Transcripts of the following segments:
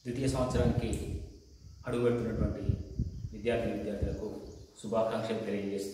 ద్వితీయ సంవత్సరానికి అడుగుపెడుతున్నటువంటి విద్యార్థిని విద్యార్థులకు శుభాకాంక్షలు తెలియజేస్తూ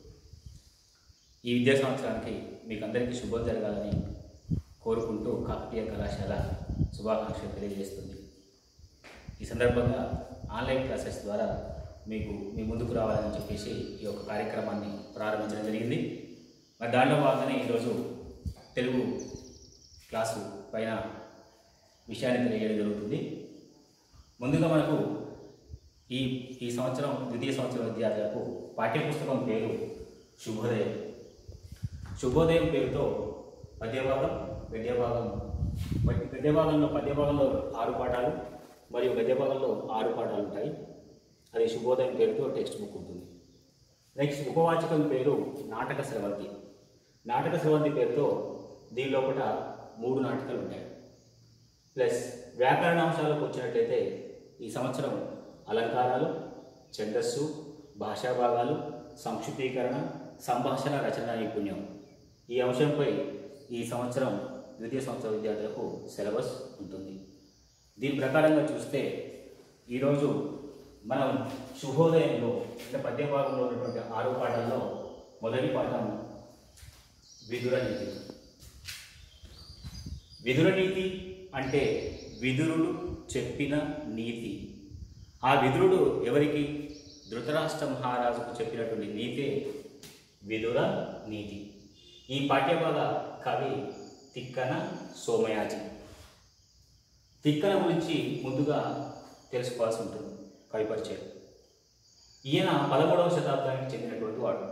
ఈ విద్యా సంవత్సరానికి మీకు అందరికీ శుభం జరగాలని కోరుకుంటూ కాకతీయ కళాశాల శుభాకాంక్షలు తెలియజేస్తుంది ఈ సందర్భంగా ఆన్లైన్ క్లాసెస్ ద్వారా మీకు మీ ముందుకు రావాలని చెప్పేసి ఈ యొక్క కార్యక్రమాన్ని ప్రారంభించడం జరిగింది మరి దాంట్లో భాగంగానే ఈరోజు తెలుగు క్లాసు పైన విషయాన్ని తెలియజేయడం జరుగుతుంది ముందుగా మనకు ఈ ఈ సంవత్సరం ద్వితీయ సంవత్సరం విద్యార్థులకు పాఠ్యపుస్తకం పేరు శుభోదయం శుభోదయం పేరుతో పద్యభాగం గద్యభాగం పద్య- గద్యభాగంలో పద్యభాగంలో ఆరు పాఠాలు మరియు గద్యభాగంలో ఆరు పాఠాలు ఉంటాయి అది శుభోదయం పేరుతో టెక్స్ట్ బుక్ ఉంటుంది నెక్స్ట్ ఉపవాచకం పేరు నాటక స్రవంతి నాటక స్రవంతి పేరుతో దీని లోపల మూడు నాటకాలు ఉంటాయి ప్లస్ వ్యాకరణాంశాలకు వచ్చినట్లయితే ఈ సంవత్సరం అలంకారాలు ఛందస్సు భాషా భాగాలు సంక్షిప్తీకరణ సంభాషణ రచన నైపుణ్యం ఈ అంశంపై ఈ సంవత్సరం ద్వితీయ సంవత్సర విద్యార్థులకు సిలబస్ ఉంటుంది దీని ప్రకారంగా చూస్తే ఈరోజు మనం శుభోదయంలో అంటే పద్య భాగంలో ఉన్నటువంటి ఆరు పాఠాల్లో మొదటి పాఠం విదుర నీతి విదుర నీతి అంటే విదురుడు చెప్పిన నీతి ఆ విదురుడు ఎవరికి ధృతరాష్ట్ర మహారాజుకు చెప్పినటువంటి నీతే విదుర నీతి ఈ పాఠ్యభాగ కవి తిక్కన సోమయాజి తిక్కన గురించి ముందుగా తెలుసుకోవాల్సి ఉంటుంది కవి పరిచయం ఈయన పదమూడవ శతాబ్దానికి చెందినటువంటి వాడు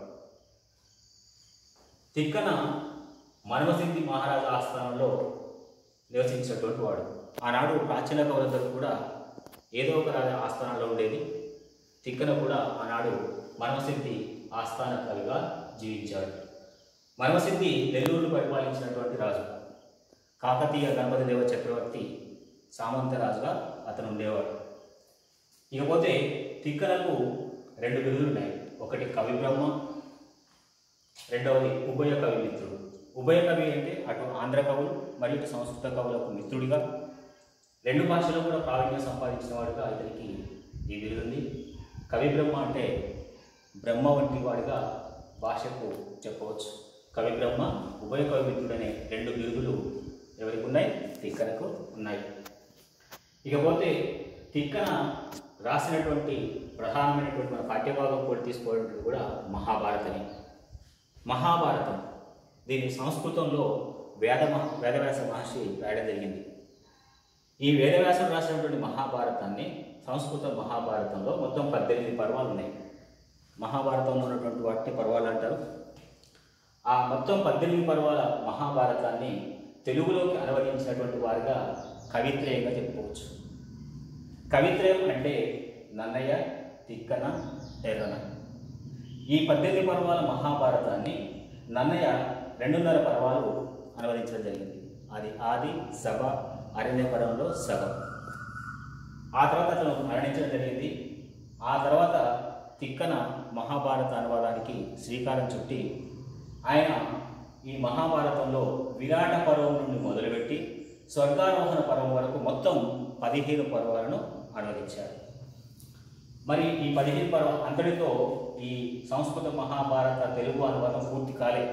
తిక్కన మనవసింధి మహారాజా ఆస్థానంలో నివసించినటువంటి వాడు ఆనాడు ప్రాచీన కవులందరూ కూడా ఏదో ఒక రాజా ఆస్థానంలో ఉండేది తిక్కన కూడా ఆనాడు మనవసింధి ఆస్థాన కవిగా జీవించాడు మనవసింధి నెల్లూరు పరిపాలించినటువంటి రాజు కాకతీయ గణపతి దేవ చక్రవర్తి సామంతరాజుగా అతను ఉండేవాడు ఇకపోతే తిక్కనకు రెండు బిరుదులు ఉన్నాయి ఒకటి కవి బ్రహ్మ రెండవది ఉభయ కవి మిత్రుడు ఉభయ కవి అంటే అటు ఆంధ్ర కవులు మరియు ఇటు సంస్కృత కవులకు మిత్రుడిగా రెండు భాషల్లో కూడా ప్రావీణ్యం సంపాదించిన వాడుగా ఇతనికి ఈ బిరుదుంది కవి బ్రహ్మ అంటే బ్రహ్మ వంటి వాడిగా భాషకు చెప్పవచ్చు కవి బ్రహ్మ ఉభయ కవి మిత్రుడు అనే రెండు బిరుదులు ఎవరికి ఉన్నాయి తిక్కనకు ఉన్నాయి ఇకపోతే తిక్కన రాసినటువంటి ప్రధానమైనటువంటి మన పాఠ్యభాగం కూడా తీసుకోవడం కూడా మహాభారతమే మహాభారతం దీని సంస్కృతంలో వేద మహ వేదవ్యాస మహర్షి రాయడం జరిగింది ఈ వేదవ్యాసం రాసినటువంటి మహాభారతాన్ని సంస్కృత మహాభారతంలో మొత్తం పద్దెనిమిది పర్వాలు ఉన్నాయి మహాభారతంలో ఉన్నటువంటి వాటిని పర్వాలు అంటారు ఆ మొత్తం పద్దెనిమిది పర్వాల మహాభారతాన్ని తెలుగులోకి అనువదించినటువంటి వారిగా కవిత్రయంగా చెప్పుకోవచ్చు కవిత్రయం అంటే నన్నయ్య తిక్కన ఎర్రన ఈ పద్దెనిమిది పర్వాల మహాభారతాన్ని నన్నయ్య రెండున్నర పర్వాలు అనువదించడం జరిగింది అది ఆది సభ అరణ్యపరంలో సగం ఆ తర్వాత అతను మరణించడం జరిగింది ఆ తర్వాత తిక్కన మహాభారత అనువాదానికి శ్రీకారం చుట్టి ఆయన ఈ మహాభారతంలో విరాట పర్వం నుండి మొదలుపెట్టి స్వర్గారోహణ పర్వం వరకు మొత్తం పదిహేను పర్వాలను అనువదించారు మరి ఈ పదిహేను పర్వ అంతటితో ఈ సంస్కృత మహాభారత తెలుగు అనువాదం పూర్తి కాలేదు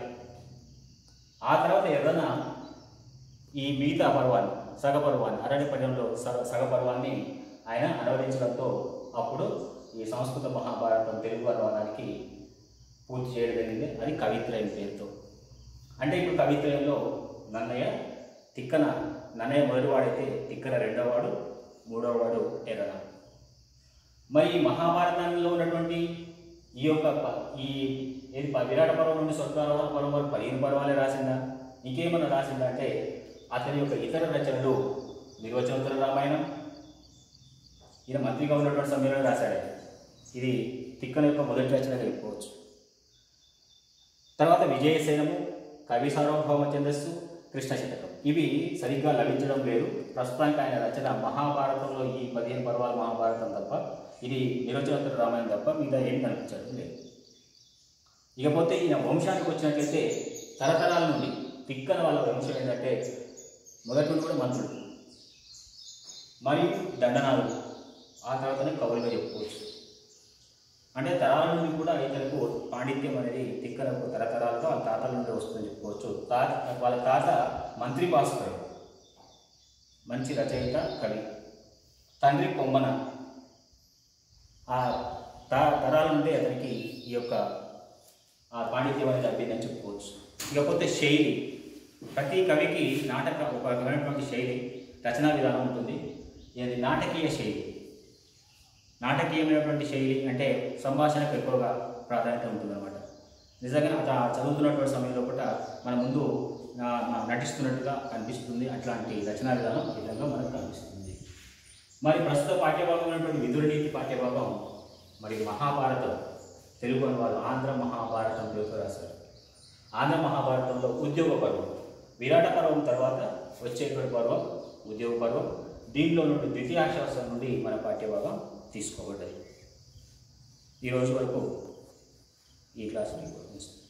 ఆ తర్వాత ఎర్రన ఈ మిగతా పర్వాన్ని సగ పర్వాన్ని అరణ్యపర్యంలో సగ సగ పర్వాన్ని ఆయన అనువదించడంతో అప్పుడు ఈ సంస్కృత మహాభారతం తెలుగు అనువాదానికి పూర్తి చేయడం జరిగింది అది కవిత్రయం పేరుతో అంటే ఇప్పుడు కవిత్రయంలో నన్నయ్య తిక్కన నన్నయ్య మొదటివాడైతే తిక్కన రెండవవాడు మూడవవాడు ఎర్రన మరి ఈ మహాభారతంలో ఉన్నటువంటి ఈ యొక్క ప- ఈ ఏది ప- విరాట పర్వం నుండి స్వర్గారోహణ పర్వం వరకు పదిహేను పర్వాలే రాసిందా ఇంకేమన్నా రాసిందా అంటే అతని యొక్క ఇతర రచనలు నిర్వచనోత్తర రామాయణం ఈయన మంత్రిగా ఉన్నటువంటి సమయంలో రాశాడు ఇది తిక్కన యొక్క మొదటి రచనగా చెప్పుకోవచ్చు తర్వాత విజయసేనము కవి సార్వభౌమ ఛందస్సు కృష్ణ శతకం ఇవి సరిగ్గా లభించడం లేదు ప్రస్తుతానికి ఆయన రచన మహాభారతంలో ఈ పదిహేను పర్వాల మహాభారతం తప్ప ఇది నిరోచనోత్తర రామాయణం తప్ప మిగతా ఏం కనిపించడం లేదు ఇకపోతే ఈయన వంశానికి వచ్చినట్లయితే తరతరాల నుండి తిక్కన వాళ్ళ వంశం ఏంటంటే మొదటి నుండి కూడా మంత్రుడు మరియు దండనాలు ఆ తర్వాతనే కవులుగా చెప్పుకోవచ్చు అంటే తరాల నుండి కూడా ఇతరులకు పాండిత్యం అనేది తిక్కలకు తరతరాలుగా వాళ్ళ తాతల నుండి వస్తుందని చెప్పుకోవచ్చు తాత వాళ్ళ తాత మంత్రి భాస్కరుడు మంచి రచయిత కవి తండ్రి కొమ్మన ఆ త తరాల నుండి అతనికి ఈ యొక్క ఆ పాండిత్యం అనేది అబ్బిందని చెప్పుకోవచ్చు ఇకపోతే శైలి ప్రతి కవికి నాటక ఒక రకమైనటువంటి శైలి రచనా విధానం ఉంటుంది ఇది నాటకీయ శైలి నాటకీయమైనటువంటి శైలి అంటే సంభాషణకు ఎక్కువగా ప్రాధాన్యత ఉంటుందన్నమాట నిజంగా అత చదువుతున్నటువంటి సమయంలో కూడా మన ముందు ఆ, న- నటిస్తున్నట్టుగా కనిపిస్తుంది అట్లాంటి రచనా విధానం ఈ విధంగా మనకు కనిపిస్తుంది మరి ప్రస్తుత పాఠ్యభాగం అయినటువంటి విదురనీతి పాఠ్యభాగం మరి మహాభారతం తెలుగు అనువాదం ఆంధ్ర మహాభారతం పేరుతో రాశారు ఆంధ్ర మహాభారతంలో ఉద్యోగ పర్వం విరాట పర్వం తర్వాత వచ్చేటువంటి పర్వం ఉద్యోగ పర్వం దీనిలో నుండి ద్వితీయాశాస్త్రం నుండి మన పాఠ్యభాగం తీసుకోబడ్డది ఈ రోజు వరకు ఈ క్లాస్ మీకు